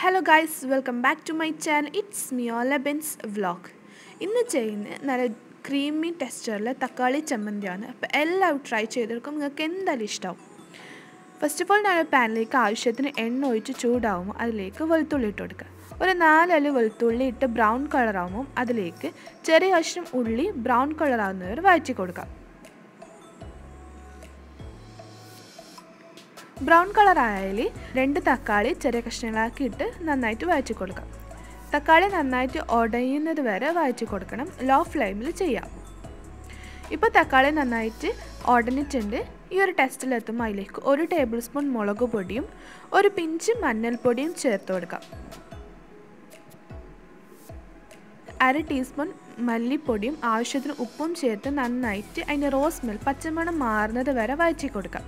hello guys welcome back to my channel it's Miyola Bens vlog ഇന്ന് ചെയ്യുന്ന നല്ല ക്രീമി ടെക്സ്ചറിൽ തക്കാളി ചമ്മന്തിയാണ് അപ്പോൾ എല്ലാവരും ട്രൈ ചെയ്തെടുക്കും നിങ്ങൾക്ക് എന്തായാലും ഇഷ്ടമാവും ഫസ്റ്റ് ഓഫ് ഓൾ ഞാൻ പാനിലേക്ക് ആവശ്യത്തിന് എണ്ണ ഒഴിച്ച് ചൂടാവുമ്പോൾ അതിലേക്ക് വെളുത്തുള്ളി ഇട്ട് കൊടുക്കുക ഒരു നാലല് വെളുത്തുള്ളി ഇട്ട് ബ്രൗൺ കളറാകുമ്പോൾ അതിലേക്ക് ചെറിയ കഷ്ണം ഉള്ളി ബ്രൗൺ കളറാകുന്നവർ വഴറ്റി കൊടുക്കാം ബ്രൗൺ കളർ ആയാൽ രണ്ട് തക്കാളി ചെറിയ കഷ്ണങ്ങളാക്കി ഇട്ട് നന്നായിട്ട് വഴറ്റി കൊടുക്കാം തക്കാളി നന്നായിട്ട് ഉടയുന്നത് വരെ വഴറ്റി കൊടുക്കണം ലോ ഫ്ലെയിമിൽ ചെയ്യാം ഇപ്പോൾ തക്കാളി നന്നായിട്ട് ഉടഞ്ഞിട്ടുണ്ട് ഈ ഒരു ടെസ്റ്റിലെത്തുമ്പോൾ അതിലേക്ക് ഒരു ടേബിൾ സ്പൂൺ മുളക് പൊടിയും ഒരു പിഞ്ച് മഞ്ഞൾപ്പൊടിയും ചേർത്ത് കൊടുക്കാം അര ടീസ്പൂൺ മല്ലിപ്പൊടിയും ആവശ്യത്തിന് ഉപ്പും ചേർത്ത് നന്നായിട്ട് അതിൻ്റെ റോസ് സ്മെൽ പച്ചമണം മാറുന്നത് വരെ വഴറ്റി കൊടുക്കാം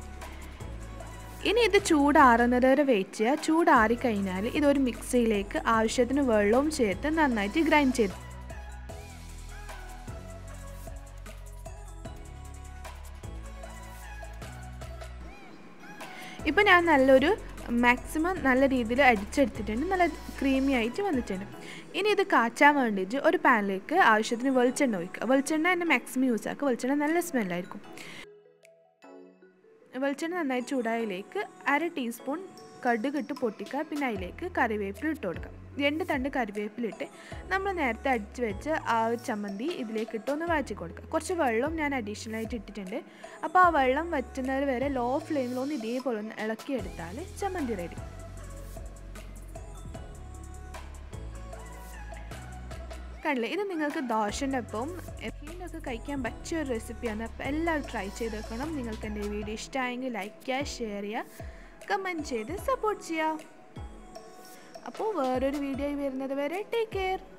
ഇനി ഇത് ചൂടാറുന്നത് വരെ വെയിറ്റ് ചെയ്യുക ചൂടാറി കഴിഞ്ഞാൽ ഇതൊരു മിക്സിയിലേക്ക് ആവശ്യത്തിന് വെള്ളവും ചേർത്ത് നന്നായിട്ട് ഗ്രൈൻഡ് ചെയ്ത് ഇപ്പോൾ ഞാൻ നല്ലൊരു മാക്സിമം നല്ല രീതിയിൽ അടിച്ചെടുത്തിട്ടുണ്ട് നല്ല ക്രീമി ആയിട്ട് വന്നിട്ടുണ്ട് ഇനി ഇത് കാച്ചാൻ വേണ്ടിയിട്ട് ഒരു പാനിലേക്ക് ആവശ്യത്തിന് വെളിച്ചെണ്ണ ഒഴിക്കുക വെളിച്ചെണ്ണ തന്നെ മാക്സിമം യൂസ് ആക്കുക വെളിച്ചെണ്ണ നല്ല സ്മെല്ലായിരിക്കും വെളിച്ചെണ്ണ നന്നായി ചൂടായതിലേക്ക് അര ടീസ്പൂൺ കടുക് ഇട്ട് പൊട്ടിക്കുക പിന്നെ അതിലേക്ക് കറിവേപ്പില ഇട്ട് കൊടുക്കുക രണ്ട് തണ്ട് കറിവേപ്പിലിട്ട് നമ്മൾ നേരത്തെ അടിച്ച് വെച്ച് ആ ചമ്മന്തി ഇതിലേക്ക് ഇട്ട് ഒന്ന് വഴറ്റി കൊടുക്കുക കുറച്ച് വെള്ളം ഞാൻ അഡീഷണൽ ആയിട്ട് ഇട്ടിട്ടുണ്ട് അപ്പോൾ ആ വെള്ളം വറ്റുന്നത് വരെ ലോ ഫ്ലെയിമിൽ ഒന്ന് ഇതേപോലെ ഒന്ന് ഇളക്കിയെടുത്താൽ ചമ്മന്തി റെഡി കണ്ടില്ലേ ഇത് നിങ്ങൾക്ക് ദോശൻ്റെ ഒപ്പം ഒക്കെ കഴിക്കാൻ പറ്റിയ ഒരു റെസിപ്പിയാണ് അപ്പോൾ എല്ലാവരും ട്രൈ ചെയ്ത് വെക്കണം നിങ്ങൾക്ക് എൻ്റെ വീഡിയോ ഇഷ്ടമായെങ്കിൽ ലൈക്ക് ചെയ്യുക ഷെയർ ചെയ്യുക കമൻറ്റ് ചെയ്ത് സപ്പോർട്ട് ചെയ്യുക അപ്പോൾ വേറൊരു വീഡിയോ വരുന്നത് വരെ ടേക്ക് കെയർ